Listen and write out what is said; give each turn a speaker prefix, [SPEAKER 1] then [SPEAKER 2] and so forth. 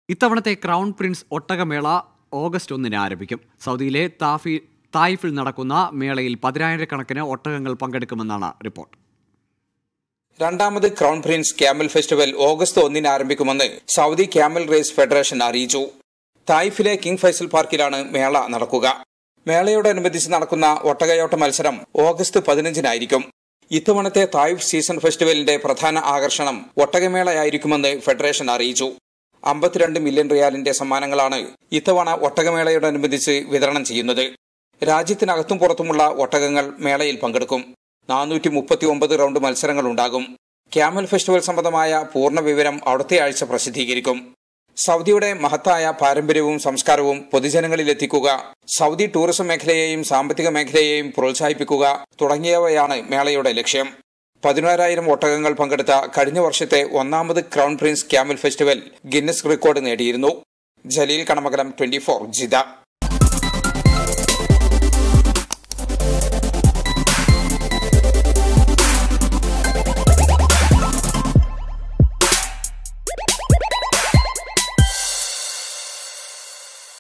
[SPEAKER 1] ഇത്തവണത്തെ crown Prince ഒട്ടകമേള August ഒന്നിന് ആരംഭിക്കും സൗദിയിലെ താഫി തായിഫിൽ നടക്കുന്ന മേളയിൽ പതിനായിരക്കണക്കിന് ഒട്ടകങ്ങൾ പങ്കെടുക്കുമെന്നാണ് റിപ്പോർട്ട്
[SPEAKER 2] രണ്ടാമത് crown prince camel festival August ഒന്നിന് ആരംഭിക്കുമെന്ന് സൗദി ക്യാമൽ റേസ് ഫെഡറേഷൻ അറിയിച്ചു തായിഫിലെ കിങ് ഫൈസൽ പാർക്കിലാണ് മേള നടക്കുക മേളയോടനുബന്ധിച്ച് നടക്കുന്ന ഒട്ടകയോട്ട മത്സരം ഓഗസ്റ്റ് പതിനഞ്ചിനായിരിക്കും ഇത്തവണത്തെ തായിഫ് സീസൺ ഫെസ്റ്റിവലിന്റെ പ്രധാന ആകർഷണം ഒട്ടകമേളയായിരിക്കുമെന്ന് ഫെഡറേഷൻ അറിയിച്ചു അമ്പത്തിരണ്ട് മില്യൺ റിയാലിന്റെ സമ്മാനങ്ങളാണ് ഇത്തവണ ഒട്ടകമേളയോടനുബന്ധിച്ച് വിതരണം ചെയ്യുന്നത് രാജ്യത്തിനകത്തും പുറത്തുമുള്ള ഒട്ടകങ്ങൾ മേളയിൽ പങ്കെടുക്കും നാനൂറ്റി മുപ്പത്തി ഒമ്പത് റൗണ്ട് മത്സരങ്ങൾ ഉണ്ടാകും ക്യാമൽ ഫെസ്റ്റിവൽ സംബന്ധമായ പൂർണ്ണ വിവരം അടുത്ത ആഴ്ച പ്രസിദ്ധീകരിക്കും സൗദിയുടെ മഹത്തായ പാരമ്പര്യവും സംസ്കാരവും പൊതുജനങ്ങളിലെത്തിക്കുക സൗദി ടൂറിസം മേഖലയെയും സാമ്പത്തിക മേഖലയെയും പ്രോത്സാഹിപ്പിക്കുക തുടങ്ങിയവയാണ് മേളയുടെ ലക്ഷ്യം പതിനാറായിരം ഒട്ടകങ്ങൾ പങ്കെടുത്ത കഴിഞ്ഞ വർഷത്തെ ഒന്നാമത് crown prince camel festival Guinness record നേടിയിരുന്നു ജലീൽ കണമകലം ട്വന്റി ഫോർ ജിദ